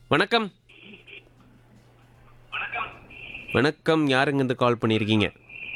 வணக்கம் வணக்கம் யாருங்க இருந்து கால் பண்ணியிருக்கீங்க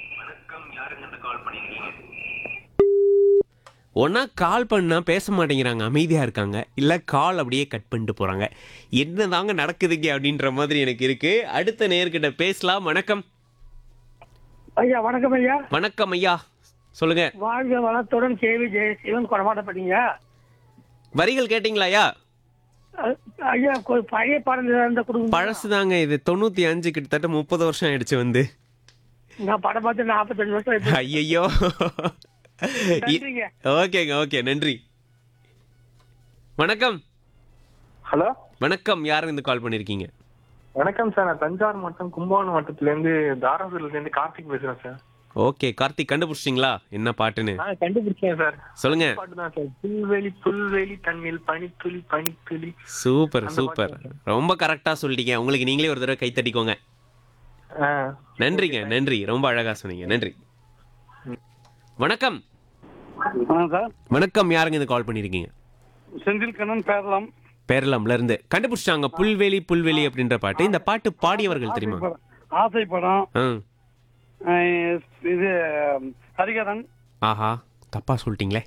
ஒன்றா கால் பண்ணால் பேச மாட்டேங்கிறாங்க அமைதியாக இருக்காங்க இல்லை கால் அப்படியே கட் பண்ணிட்டு போகிறாங்க என்ன தாங்க நடக்குதுங்க அப்படின்ற மாதிரி எனக்கு இருக்குது அடுத்த நேர்கிட்ட பேசலாம் வணக்கம் ஐயா வணக்கம் ஐயா வணக்கம் ஐயா சொல்லுங்க வாழ்க வளத்துடன் கேவி ஜெயசீலன் கொடமாட்டப்பட்டீங்க வரிகள் கேட்டிங்களா ஐயா ஐயா கொ- பழைய பாடல் இருந்த குடும்பம் பழசு தாங்க இது தொண்ணூற்றி அஞ்சு கிட்டத்தட்ட முப்பது வருஷம் ஆயிடுச்சு வந்து நான் படம் பார்த்து நாற்பத்தஞ்சு வருஷம் ஆயிடுச்சு. ஐயையோ நன்றிங்க. ஓகேங்க ஓகே நன்றி வணக்கம் ஹலோ வணக்கம் யார் இருந்து கால் பண்ணிருக்கீங்க வணக்கம் சார் நான் தஞ்சாவூர் மாவட்டம் கும்பகோணம் மாவட்டத்துல இருந்து தாராசூர்ல இருந்து கார்த்திக் பேசுறேன் சார் ஓகே கார்த்திக் கண்டுபிடிச்சிட்டிங்களா என்ன பாட்டுன்னு நான் கண்டுபிடிச்சேன் சார் சொல்லுங்க பாட்டு தான் சார் புல்வெளி புல்வெளி தண்ணில் பனித்துளி பனித்துளி சூப்பர் சூப்பர் ரொம்ப கரெக்டா சொல்லிட்டீங்க உங்களுக்கு நீங்களே ஒரு தடவை கை தட்டிக்கோங்க ஆ. நன்றிங்க நன்றி ரொம்ப அழகா சொன்னீங்க நன்றி வணக்கம் வணக்கம் சார் வணக்கம் யாருங்க இது கால் பண்ணிருக்கீங்க செந்தில் கண்ணன் பேரலாம் பேரலாம்ல இருந்து கண்டுபிடிச்சிட்டாங்க புல்வெளி புல்வெளி அப்படின்ற பாட்டு இந்த பாட்டு பாடியவர்கள் தெரியுமா ஆசை படம் ஆ அஹ், இது ஹரிகரன் ஆஹா தப்பா சொல்லிட்டீங்களே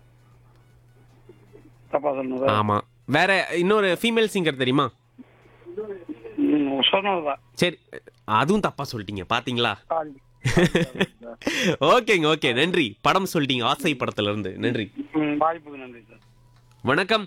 தப்பா சொன்னது ஆமா வேற இன்னொரு ஃபீமேல் சிங்கர் தெரியுமா சொன்னதுதான் சரி அதுவும் தப்பா சொல்லிட்டீங்க பாத்தீங்களா ஓகேங்க ஓகே நன்றி படம் சொல்லிட்டீங்க ஆசை படத்துல இருந்து நன்றி வாய்ப்புக்கு நன்றி சார் வணக்கம்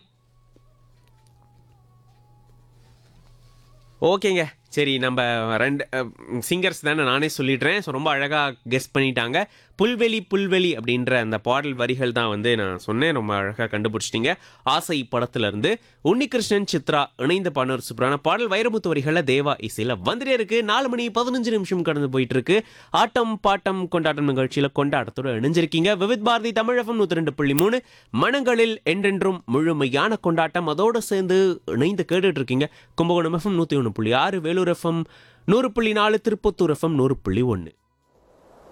ஓகேங்க சரி நம்ம ரெண்டு சிங்கர்ஸ் தானே நானே சொல்லிடுறேன் ஸோ ரொம்ப அழகாக கெஸ் பண்ணிட்டாங்க புல்வெளி புல்வெளி அப்படின்ற அந்த பாடல் வரிகள் தான் வந்து நான் சொன்னேன் ரொம்ப அழகாக கண்டுபிடிச்சிட்டிங்க ஆசை படத்துல இருந்து உன்னிகிருஷ்ணன் சித்ரா இணைந்த பாடல் சூப்பரான பாடல் வைரமுத்து வரிகளில் தேவா இசையில் வந்துட்டே இருக்கு நாலு மணி பதினஞ்சு நிமிஷம் கடந்து போயிட்டு இருக்கு ஆட்டம் பாட்டம் கொண்டாட்டம் நிகழ்ச்சியில் கொண்டாட்டத்தோட இணைஞ்சிருக்கீங்க விவித் பாரதி தமிழகம் நூற்றி ரெண்டு புள்ளி மூணு மனங்களில் என்றென்றும் முழுமையான கொண்டாட்டம் அதோடு சேர்ந்து இணைந்து கேட்டுட்டு இருக்கீங்க கும்பகோணம் எஃப்எம் நூற்றி ஒன்று புள்ளி ஆறு வேலூர் எஃப்எம் நூறு புள்ளி நாலு திருப்பத்தூர் எஃப்எம் நூறு புள்ளி ஒன்று